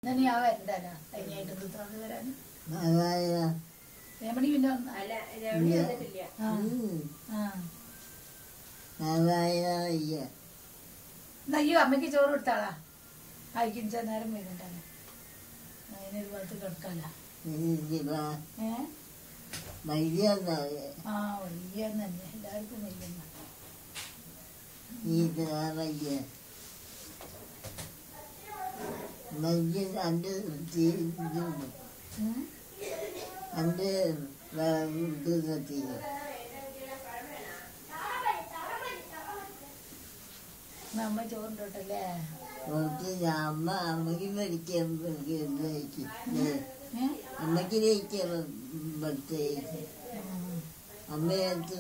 എന്നാ നീ ആ വരണ്ടല്ലോ അതിനായിട്ട് തുറന്ന് വരാൻ അതായ രമണി പിന്നെ വന്നാ അല്ല രമണി വന്നിട്ടില്ല ആ ആ അതായ വയ്യ എന്നാ അയ്യോ അമ്മയ്ക്ക് ചോറ് കൊടുത്താളാ അയക്കിച്ച നേരം വരുന്നുണ്ടല്ലോ അതിനൊരു ഭാഗത്ത് കിടക്കാല ഏ വയ്യ എന്നാല് ആ വയ്യ തന്നെ എല്ലാവർക്കും വയ്യ ഈ വയ്യ വയ്യ അന്റെ ഇതുണ്ട് അന്റെ ഇത് കത്തില്ല അമ്മ ചോറുണ്ടോട്ടല്ലേ കുറച്ച് അമ്മ അമ്മക്ക് മേടിക്കാൻ കഴിക്കും ഏ അമ്മക്ക് കഴിക്കാൻ പ്രത്യേകിച്ച് ഉം. അമ്മയടുത്ത്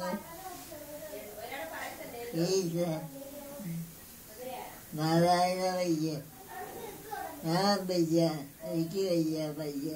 ഏത് നാരായണ വയ്യ ഞാൻ വയ്യ എനിക്ക് വയ്യ വയ്യ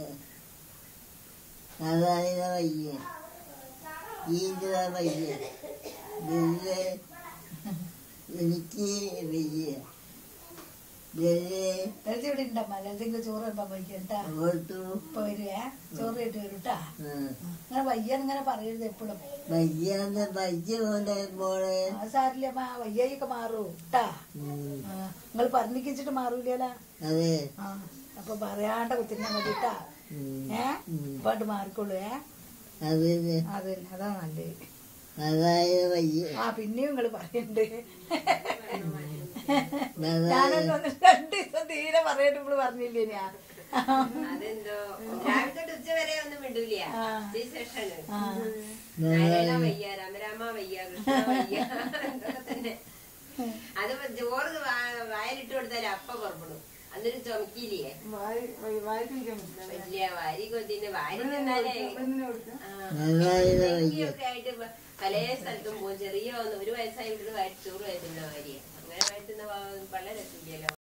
നാരായണ വയ്യ ഈന്ദ്ര വയ്യ വെറുതെ എനിക്ക് വയ്യ വെറുതെ ലളിത ഇവിടെ ഉണ്ടമ്മ ലളിതക്ക് ചോറ് വെക്കാൻ പോയിക്കട്ടാ അങ്ങോട്ടു ഇപ്പൊ വരുവേ ചോറ് കേട്ട് വരൂട്ടാ ആ, അങ്ങനെ വയ്യ ഇങ്ങനെ പറയരുത് എപ്പോഴും വയ്യാന്ന് വയ്യ പോലെ മോളെ ആ സാരില്ലമ്മ വയ്യൊക്കെ മാറൂ ട്ടാ ഉം, നിങ്ങൾ പറഞ്ഞിച്ചിട്ട് മാറൂലല്ല അതെ ആ അപ്പൊ പറയാണ്ട കുത്തിനെ മതിട്ടാ ഉം, ഏ ഉം. ഇപ്പാട്ട് മാറിക്കോളൂ ഏ അതെ അത് തന്നെ അതാ നല്ലത് അതായത് വയ്യ ആ പിന്നെയും നിങ്ങൾ പറയണ്ട് അതായത് ഞാനൊന്ന് രണ്ട് ദിവസം തീരെ പറയണ്ട ഇവള് പറഞ്ഞില്ലേ ഞാൻ അതെന്തോ രാവിലെ തൊട്ട് ഉച്ച വരെ ഒന്നും മിണ്ടൂല ആ. ഈ സെഷന് ആ. നാരായണ വയ്യ രാമരാമ വയ്യ കൃഷ്ണ വയ്യ ഇതൊക്കെ തന്നെ അത് ചോറ് വാ- വായിലിട്ട് കൊടുത്താൽ അപ്പ പുറപ്പെടും അന്നൊരു ചുമക്കിയില്ലേ വലിയ വാരി കൊതിന് വാരി തിന്നാലേ അതായത് വയ്യ ഒക്കെ ആയിട്ട് പ- പല സ്ഥലത്തും പോകും ചെറിയ ഒന്ന് ഒരു വയസ്സായിട്ട് വാരി ചോറ് വയറ്റുന്ന വാരിയ അങ്ങനെ വയറ്റുന്ന വളരെ രസമില്ലല്ലോ